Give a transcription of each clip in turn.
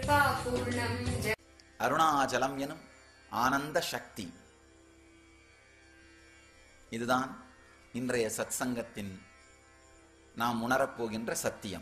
कृपा पूर्णं ज அருணாச்சலம் எனும் ஆனந்த சக்தி இதுதான் இன்றைய சத்சங்கத்தின் நாம் உணரப்போகின்ற சத்தியம்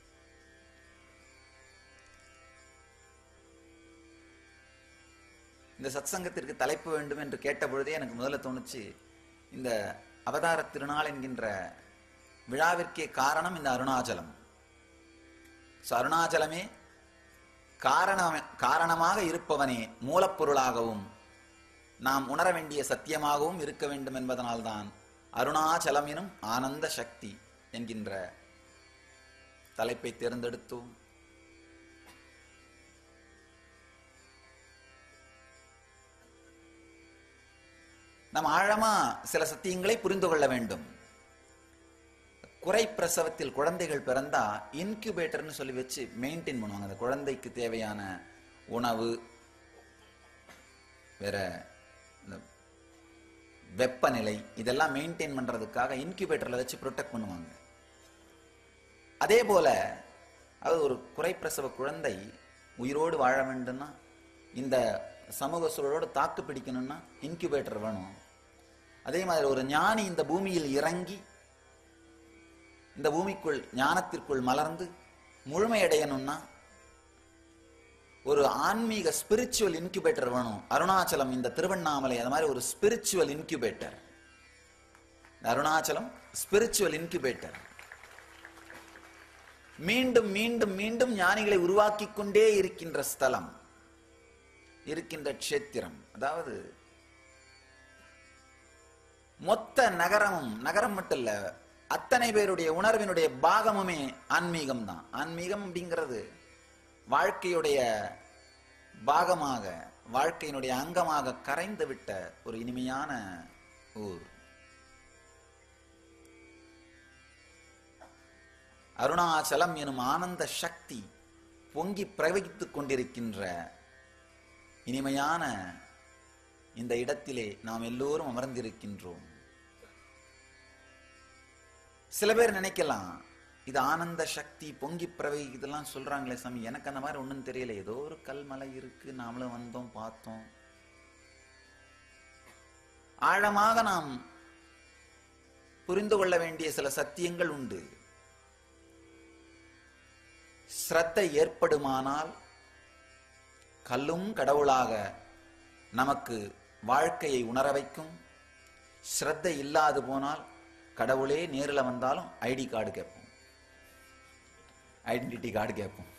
இந்த சத்சங்கத்திற்கு தலைப்பு வேண்டும் என்று கேட்ட பொழுதே எனக்கு முதல்ல தோணுச்சு இந்த அவதார திருநாள் என்கின்ற விழாவிற்கே காரணம் இந்த அருணாச்சலம் So, அருணாச்சலமே காரணம் காரணமாக இருப்பவனே மூலப்பொருளாகவும் நாம் உணர வேண்டிய சத்தியமாகவும் இருக்க வேண்டும் என்பதனால்தான் அருணாச்சலம் எனும் ஆனந்த சக்தி என்கின்ற தலைப்பை தேர்ந்தெடுத்தோம் நாம் ஆழமா சில சத்தியங்களை புரிந்து கொள்ள வேண்டும் குறை பிரசவத்தில் குழந்தைகள் பிறந்தா இன்குபேட்டர்னு சொல்லி வச்சு மெயின்டைன் பண்ணுவாங்க அந்த குழந்தைக்கு தேவையான உணவு வேற இந்த வெப்பநிலை இதெல்லாம் மெயின்டைன் பண்றதுக்காக இன்குபேட்டர்ல வச்சு ப்ரொடெக்ட் பண்ணுவாங்க அதே போல அது ஒரு குறை பிரசவ குழந்தை உயிரோடு வாழ வேண்டும்னா இந்த சமூக சூழலோடு தாக்கு பிடிக்கணும்னா இன்குபேட்டர் வேணும் அதே மாதிரி ஒரு ஞானி இந்த பூமியில் இறங்கி இந்த பூமிக்குள் ஞானத்திற்குள் மலர்ந்து முழுமையடையணும்னா ஒரு ஆன்மீக ஸ்பிரிச்சுவல் இன்குபேட்டர் வேணும் அருணாச்சலம் இந்த திருவண்ணாமலை அது மாதிரி ஒரு spiritual incubator Arunachalam spiritual incubator மீண்டும் மீண்டும் மீண்டும் ஞானிகளை உருவாக்கிக் கொண்டே இருக்கின்ற ஸ்தலம் இருக்கின்ற க்ஷேத்திரம் அதாவது மொத்த நகரமும் நகரம் மட்டும் இல்ல அத்தனை பேருடைய உணர்வினுடைய பாகமுமே ஆன்மீகம் தான் ஆன்மீகம் அப்படிங்கிறது வாழ்க்கையுடைய பாகமாக வாழ்க்கையினுடைய அங்கமாக கரைந்து விட்ட ஒரு இனிமையான ஊர் அருணாச்சலம் எனும் ஆனந்த சக்தி பொங்கி பிரவகித்துக் கொண்டிருக்கின்ற இனிமையான இந்த இடத்திலே நாம் எல்லோரும் அமர்ந்திருக்கின்றோம் சில பேர் நினைக்கலாம் இது ஆனந்த சக்தி பொங்கி பிரவை இதெல்லாம் சொல்றாங்களே சாமி எனக்கு அந்த மாதிரி ஒண்ணும் தெரியல ஏதோ ஒரு கல்மலை இருக்கு நாமளும் வந்தோம் பார்த்தோம் ஆழமாக நாம் புரிந்து கொள்ள வேண்டிய சில சத்தியங்கள் உண்டு ஸ்ரத்தை ஏற்படுமானால் கல்லும் கடவுளாக நமக்கு வாழ்க்கையை உணர வைக்கும் ஸ்ரத்தை இல்லாது போனால் கடவுளே நேரில் வந்தாலும் ஐடி கார்டு கேட்போம் ஐடென்டிட்டி கார்டு கேட்போம்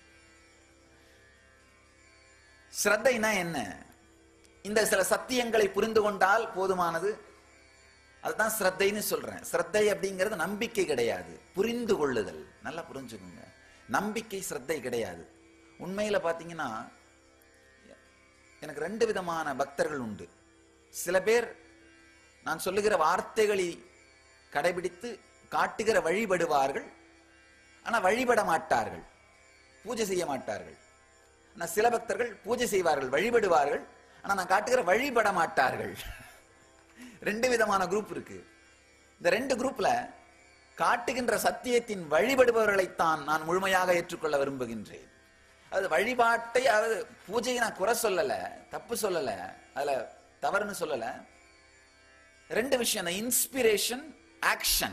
ஸ்ரத்தைனா என்ன இந்த சில சத்தியங்களை புரிந்து கொண்டால் போதுமானது அதுதான் ஸ்ரத்தைன்னு சொல்றேன் ஸ்ரத்தை அப்படிங்கிறது நம்பிக்கை கிடையாது புரிந்து கொள்ளுதல் நல்லா புரிஞ்சுக்கோங்க நம்பிக்கை ஸ்ரத்தை கிடையாது உண்மையில பாத்தீங்கன்னா எனக்கு ரெண்டு விதமான பக்தர்கள் உண்டு சில பேர் நான் சொல்லுகிற வார்த்தைகளை கடைபிடித்து காட்டுகிற வழிபடுவார்கள் ஆனா வழிபட மாட்டார்கள் பூஜை செய்ய மாட்டார்கள் ஆனா சில பக்தர்கள் பூஜை செய்வார்கள் வழிபடுவார்கள் ஆனா நான் காட்டுகிற வழிபட மாட்டார்கள் ரெண்டு விதமான குரூப் இருக்கு இந்த ரெண்டு குரூப்ல காட்டுகின்ற சத்தியத்தின் வழிபடுபவர்களைத்தான் நான் முழுமையாக ஏற்றுக்கொள்ள விரும்புகின்றேன் அது வழிபாட்டை அதாவது பூஜையை நான் குறை சொல்லல தப்பு சொல்லல அதுல தவறுன்னு சொல்லல ரெண்டு விஷயம் இன்ஸ்பிரேஷன் ஆக்ஷன்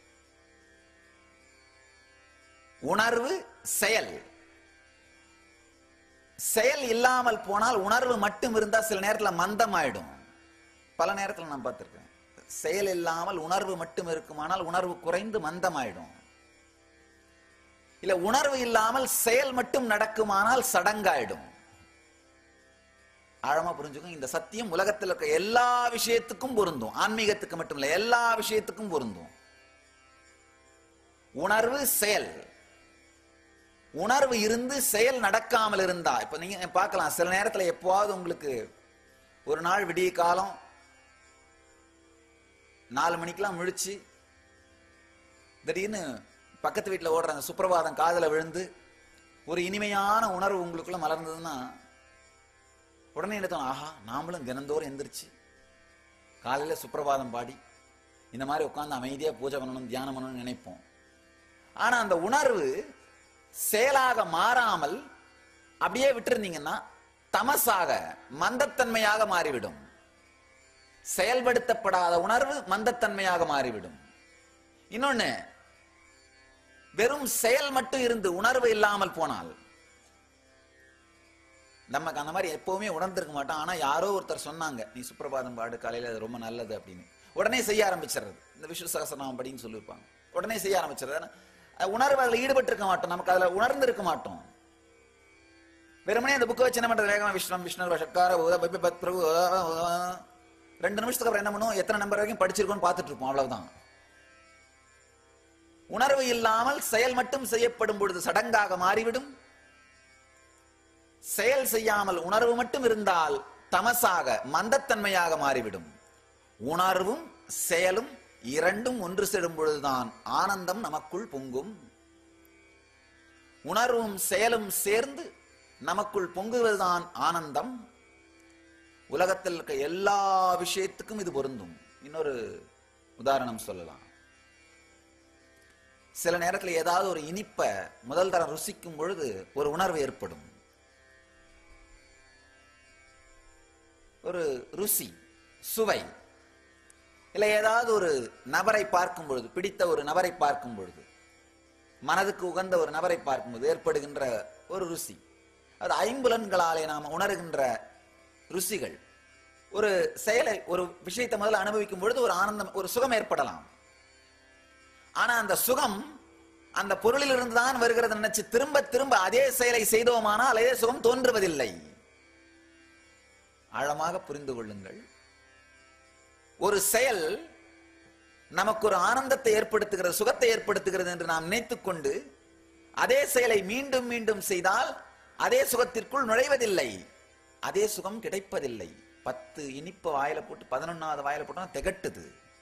உணர்வு செயல் செயல் இல்லாமல் போனால் உணர்வு மட்டும் இருந்தா சில நேரத்துல மந்தம் ஆயிடும் பல நேரத்துல நான் பார்த்திருக்கேன் செயல் இல்லாமல் உணர்வு மட்டும் இருக்குமானால் உணர்வு குறைந்து மந்தமாயிடும் இல்ல உணர்வு இல்லாமல் செயல் மட்டும் நடக்குமானால் சடங்காயிடும் ஆழமா புரிஞ்சுக்கோங்க இந்த சத்தியம் உலகத்தில் இருக்க எல்லா விஷயத்துக்கும் பொருந்தும் ஆன்மீகத்துக்கு மட்டும் இல்ல எல்லா விஷயத்துக்கும் பொருந்தும் உணர்வு செயல் உணர்வு இருந்து செயல் நடக்காமல் இருந்தா இப்ப நீங்க பார்க்கலாம் சில நேரத்துல எப்போவாவது உங்களுக்கு ஒரு நாள் விடிய காலம் நாலு மணிக்கெல்லாம் முழிச்சு திடீர்னு பக்கத்து வீட்டில் ஓடுற அந்த சுப்பிரபாதம் காதுல விழுந்து ஒரு இனிமையான உணர்வு உங்களுக்குள்ள மலர்ந்ததுன்னா உடனே என்ன தோணும் ஆஹா நாமளும் தினந்தோறும் எந்திரிச்சு காலையில சுப்பிரபாதம் பாடி இந்த மாதிரி உட்கார்ந்து அமைதியா பூஜை பண்ணணும் தியானம் பண்ணணும்னு நினைப்போம் ஆனா அந்த உணர்வு செயலாக மாறாமல் அப்படியே விட்டுருந்தீங்கன்னா தமசாக மந்தத்தன்மையாக மாறிவிடும் செயல்படுத்தப்படாத உணர்வு மந்தத்தன்மையாக மாறிவிடும் இன்னொன்னு வெறும் செயல் மட்டும் இருந்து உணர்வு இல்லாமல் போனால் நமக்கு அந்த மாதிரி எப்பவுமே உணர்ந்திருக்க மாட்டோம் ஆனா யாரோ ஒருத்தர் சொன்னாங்க நீ சுப்பிரபாதம் பாடு காலையில அது ரொம்ப நல்லது அப்படின்னு உடனே செய்ய ஆரம்பிச்சிடுறது இந்த விஷ்ணு சகசநாமம் படின்னு சொல்லியிருப்பாங்க உடனே செய்ய ஆரம்பிச்சிடுறது ஆனா, அஹ், உணர்வு அதுல ஈடுபட்டு இருக்க மாட்டோம் நமக்கு அதுல உணர்ந்து இருக்க மாட்டோம் வெறுமனே அந்த புக்கை வச்சு என்ன பண்றது வேகமா விஷ்ணு விஷ்ணு சக்கார உத பப்பி பத் பிரபு உத, உத. ரெண்டு நிமிஷத்துக்கு அப்புறம் என்ன பண்ணுவோம் எத்தனை நம்பர் வரைக்கும் படிச்சிருக்கோம்னு பார்த்துட்டு இருப்போம் அவ்வளவுதான் உணர்வு இல்லாமல் செயல் மட்டும் செய்யப்படும் பொழுது சடங்காக மாறிவிடும் செயல் செய்யாமல் உணர்வு மட்டும் இருந்தால் தமசாக மந்தத்தன்மையாக மாறிவிடும் உணர்வும் செயலும் இரண்டும் ஒன்று சேரும் பொழுதுதான் ஆனந்தம் நமக்குள் பொங்கும் உணர்வும் செயலும் சேர்ந்து நமக்குள் பொங்குவதுதான் ஆனந்தம் உலகத்தில் இருக்க எல்லா விஷயத்துக்கும் இது பொருந்தும் இன்னொரு உதாரணம் சொல்லலாம் சில நேரத்தில் ஏதாவது ஒரு இனிப்ப முதல் தரம் ருசிக்கும் பொழுது ஒரு உணர்வு ஏற்படும் ஒரு ருசி சுவை இல்லை ஏதாவது ஒரு நபரை பார்க்கும் பொழுது பிடித்த ஒரு நபரை பார்க்கும் பொழுது மனதுக்கு உகந்த ஒரு நபரை பார்க்கும்போது ஏற்படுகின்ற ஒரு ருசி அது ஐம்புலன்களாலே நாம் உணர்கின்ற ருசிகள் ஒரு செயலை ஒரு விஷயத்தை முதல்ல அனுபவிக்கும் பொழுது ஒரு ஆனந்தம் ஒரு சுகம் ஏற்படலாம் ஆனா அந்த சுகம் அந்த பொருளில் இருந்து தான் வருகிறது நினைச்சு திரும்ப திரும்ப அதே செயலை செய்தோமானால் அதே சுகம் தோன்றுவதில்லை ஆழமாக புரிந்து கொள்ளுங்கள் ஒரு செயல் நமக்கு ஒரு ஆனந்தத்தை ஏற்படுத்துகிறது சுகத்தை ஏற்படுத்துகிறது என்று நாம் நினைத்துக் கொண்டு அதே செயலை மீண்டும் மீண்டும் செய்தால் அதே சுகத்திற்குள் நுழைவதில்லை அதே சுகம் கிடைப்பதில்லை பத்து இனிப்பு வாயில போட்டு பதினொன்னாவது வாயில போட்டா திகட்டுது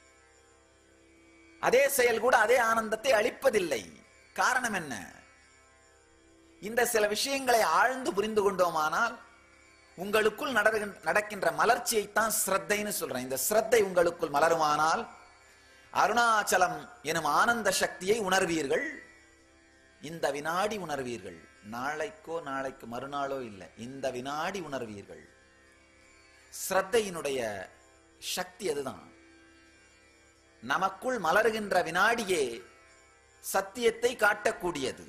அதே செயல் கூட அதே ஆனந்தத்தை அளிப்பதில்லை காரணம் என்ன இந்த சில விஷயங்களை ஆழ்ந்து புரிந்து கொண்டோமானால் உங்களுக்குள் நடக்கின்ற- நடக்கின்ற மலர்ச்சியைத்தான் ஸ்ரத்தைன்னு சொல்றேன் இந்த ஸ்ரத்தை உங்களுக்குள் மலருமானால் அருணாச்சலம் எனும் ஆனந்த சக்தியை உணர்வீர்கள் இந்த வினாடி உணர்வீர்கள் நாளைக்கோ நாளைக்கு மறுநாளோ இல்லை இந்த வினாடி உணர்வீர்கள் ஸ்ரத்தையினுடைய சக்தி அதுதான் நமக்குள் மலருகின்ற வினாடியே சத்தியத்தை காட்டக்கூடியது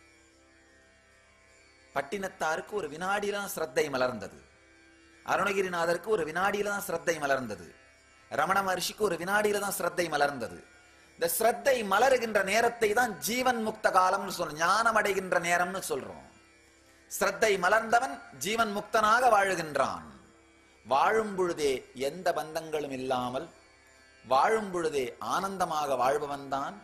பட்டினத்தாருக்கு ஒரு வினாடியில தான் ஸ்ரத்தை மலர்ந்தது அருணகிரிநாதருக்கு ஒரு வினாடியில தான் ஸ்ரத்தை மலர்ந்தது ரமண மகர்ஷிக்கு ஒரு வினாடியில தான் ஸ்ரத்தை மலர்ந்தது இந்த ஸ்ரத்தை மலருகின்ற நேரத்தை தான் ஜீவன் முக்த காலம்னு சொல்றோம் ஞானம் அடைகின்ற நேரம்னு சொல்றோம் ஸ்ரத்தை மலர்ந்தவன் ஜீவன் முக்தனாக வாழுகின்றான் வாழும் பொழுதே எந்த பந்தங்களும் இல்லாமல் வாழும் பொழுதே ஆனந்தமாக வாழ்பவன் தான்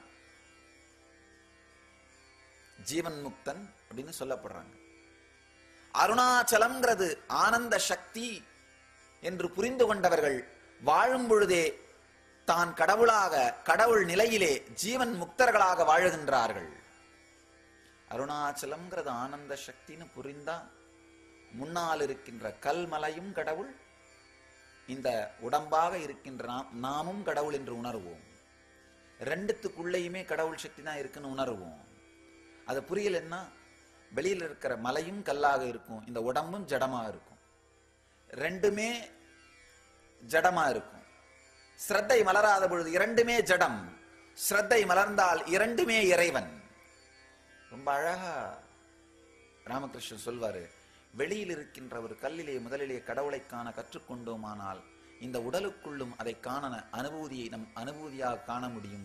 ஜீவன் முக்தன் அப்படின்னு சொல்லப்படுறாங்க அருணாச்சலம்ங்கிறது ஆனந்த சக்தி என்று புரிந்து கொண்டவர்கள் வாழும் பொழுதே தான் கடவுளாக கடவுள் நிலையிலே ஜீவன் முக்தர்களாக வாழுகின்றார்கள் அருணாச்சலம்ங்கிறது ஆனந்த சக்தின்னு புரிந்தா முன்னால் இருக்கின்ற கல்மலையும் கடவுள் இந்த உடம்பாக இருக்கின்ற நாம் நாமும் கடவுள் என்று உணர்வோம் ரெண்டுத்துக்குள்ளேயுமே கடவுள் சக்தி தான் இருக்குன்னு உணர்வோம் அது புரியலன்னா வெளியில் இருக்கிற மலையும் கல்லாக இருக்கும் இந்த உடம்பும் ஜடமா இருக்கும் ரெண்டுமே ஜடமா இருக்கும் ஸ்ரத்தை மலராத பொழுது இரண்டுமே ஜடம் ஸ்ரத்தை மலர்ந்தால் இரண்டுமே இறைவன் ரொம்ப அழகா ராமகிருஷ்ணன் சொல்வாரு வெளியில் இருக்கின்ற ஒரு கல்லிலே முதலிலே கடவுளை காண கற்றுக்கொண்டோமானால் இந்த உடலுக்குள்ளும் அதை காண அனுபூதியை நம் அனுபூதியாக காண முடியும்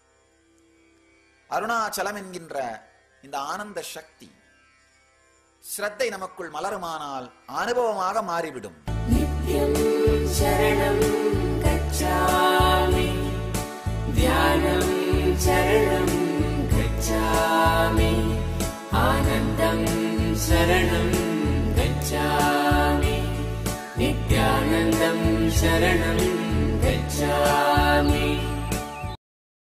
அருணாச்சலம் என்கின்ற இந்த ஆனந்த சக்தி ஸ்ரத்தை நமக்குள் மலருமானால் அனுபவமாக மாறிவிடும் नित्यं शरणं गच्छामि ध्यानं शरणं गच्छामि आनन्दं शरणं गच्छामि नित्यानन्दं शरणं गच्छामि